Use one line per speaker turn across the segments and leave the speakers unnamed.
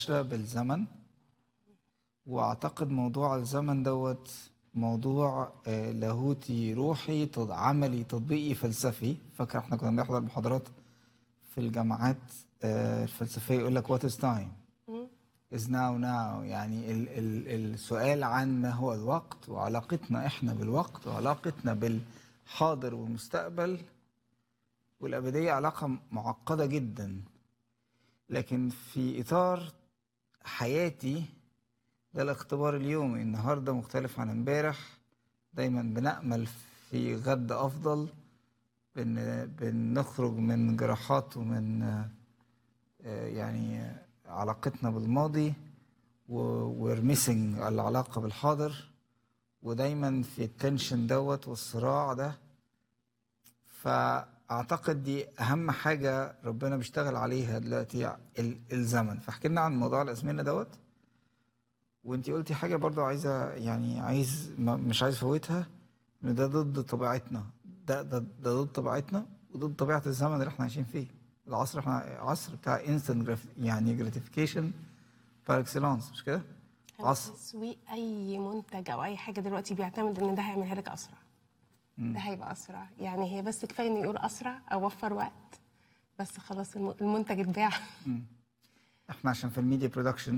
بالزمن واعتقد موضوع الزمن دوت موضوع آه، لاهوتي روحي تط- عملي تطبيقي فلسفي فاكر احنا كنا بنحضر محاضرات في الجامعات آه، الفلسفيه يقول لك وات از تايم is now now يعني ال ال السؤال عن ما هو الوقت وعلاقتنا احنا بالوقت وعلاقتنا بالحاضر والمستقبل والأبدية علاقة معقدة جدا لكن في إطار حياتي ده الاختبار اليومي النهاردة مختلف عن امبارح دايما بنأمل في غد أفضل بن بنخرج من جراحات ومن آه، آه، يعني آه، علاقتنا بالماضي وميسنج العلاقة بالحاضر ودايما في التنشن دوت والصراع ده فأعتقد دي أهم حاجة ربنا بيشتغل عليها دلوقتي ال- الزمن فاحكي لنا عن موضوع الأزمنة دوت وانتي قلتي حاجة برضو عايزة يعني عايز ما- مش عايز فوتها ان ده ضد طبيعتنا ده ده ده ضد طبيعتنا وضد طبيعة الزمن اللي احنا عايشين فيه العصر احنا عصر بتاع انستنت يعني جراتيفيكيشن بار اكسلانس مش كده؟ عصر
تسويق اي منتج او اي حاجه دلوقتي بيعتمد ان ده هيعملها لك اسرع ده هيبقى اسرع يعني هي بس كفايه انه يقول اسرع او وفر وقت بس خلاص الم- المنتج اتباع
احنا عشان في الميديا برودكشن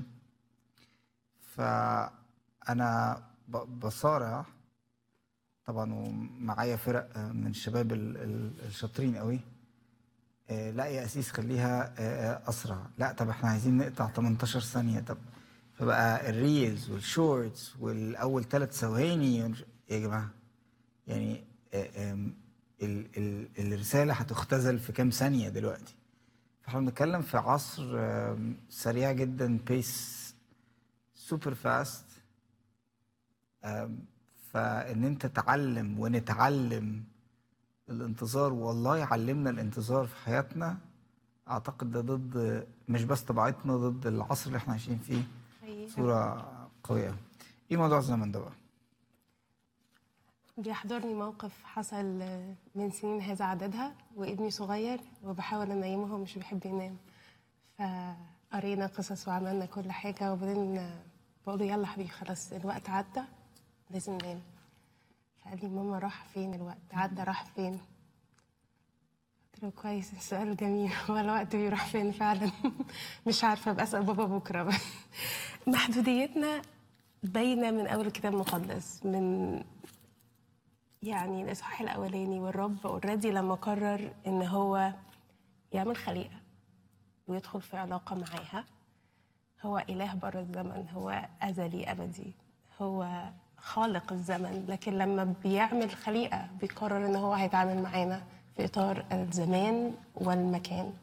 فانا ب- بصارع طبعا ومعايا فرق آه، من الشباب ال- ال- الشاطرين قوي آه، لا يا اسيس خليها آه، آه، اسرع لا طب احنا عايزين نقطع 18 ثانيه طب فبقى الريلز والشورتس والاول ثلاث ثواني ومش- يا جماعه يعني آه، آم، ال- ال- الرساله هتختزل في كام ثانيه دلوقتي فاحنا بنتكلم في عصر آم، سريع جدا بيس سوبر فاست فان انت تتعلم ونتعلم الانتظار والله يعلمنا الانتظار في حياتنا اعتقد ده ضد مش بس طبيعتنا ضد العصر اللي احنا عايشين فيه
حقيقة.
صورة قوية ايه موضوع الزمن ده بقى؟
بيحضرني موقف حصل من سنين هذا عددها وابني صغير وبحاول انيمه هو مش بيحب ينام فقرينا قصص وعملنا كل حاجه وبعدين بقول له يلا حبيبي خلاص الوقت عدى لازم ننام فقال لي ماما راح فين الوقت عدى راح فين قلت له كويس السؤال جميل هو الوقت بيروح فين فعلا مش عارفه بسال بابا بكره محدوديتنا باينه من اول الكتاب المقدس من يعني الاصحاح الاولاني والرب اوريدي لما قرر ان هو يعمل خليقه ويدخل في علاقه معاها هو اله بره الزمن هو ازلي ابدي هو خالق الزمن لكن لما بيعمل خليقه بيقرر ان هو هيتعامل معانا في اطار الزمان والمكان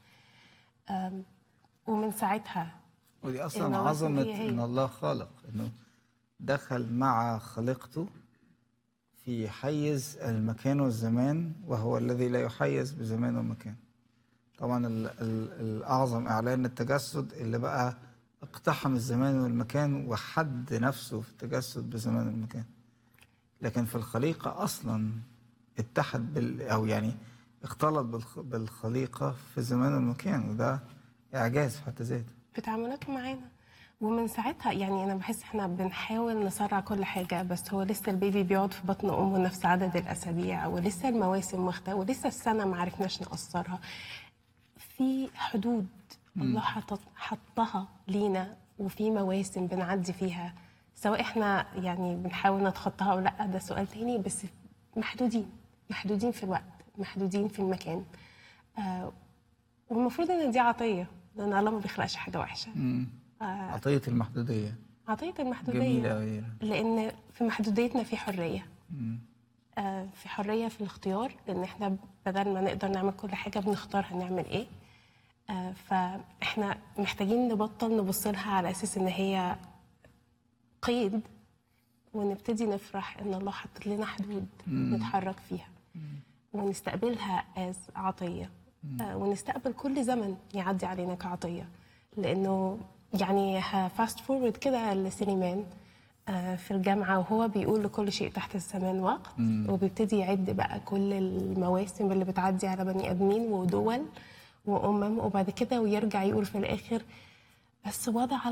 أم، ومن ساعتها
ودي اصلا
النواسم
عظمة
هي هي.
ان الله خالق انه دخل مع خليقته في حيز المكان والزمان وهو الذي لا يحيز بزمان ومكان طبعا ال ال الاعظم اعلان التجسد اللي بقى اقتحم الزمان والمكان وحد نفسه في التجسد بزمان والمكان لكن في الخليقة اصلا اتحد بال او يعني اختلط بالخ بالخليقة في الزمان والمكان وده اعجاز في حد ذاته
في تعاملاته معانا ومن ساعتها يعني انا بحس احنا بنحاول نسرع كل حاجه بس هو لسه البيبي بيقعد في بطن امه نفس عدد الاسابيع ولسه المواسم مختلفه ولسه السنه ما عرفناش نقصرها في حدود الله حط- حطها لينا وفي مواسم بنعدي فيها سواء احنا يعني بنحاول نتخطاها او لا ده سؤال تاني بس محدودين محدودين في الوقت محدودين في المكان آه والمفروض ان دي عطيه لان الله ما بيخلقش حاجه وحشه
عطية المحدودية
عطيه المحدوديه
جميلة أوي
لان في محدوديتنا في حريه آه في حريه في الاختيار لان احنا بدل ما نقدر نعمل كل حاجه بنختار هنعمل ايه آه فاحنا محتاجين نبطل نبص لها على اساس ان هي قيد ونبتدي نفرح ان الله حط لنا حدود نتحرك فيها ونستقبلها از عطيه آه ونستقبل كل زمن يعدي علينا كعطيه لانه يعني فاست فورورد كده لسليمان آه في الجامعه وهو بيقول لكل شيء تحت السماء وقت وبيبتدي يعد بقى كل المواسم اللي بتعدي على بني ادمين ودول وامم وبعد كده ويرجع يقول في الاخر بس وضع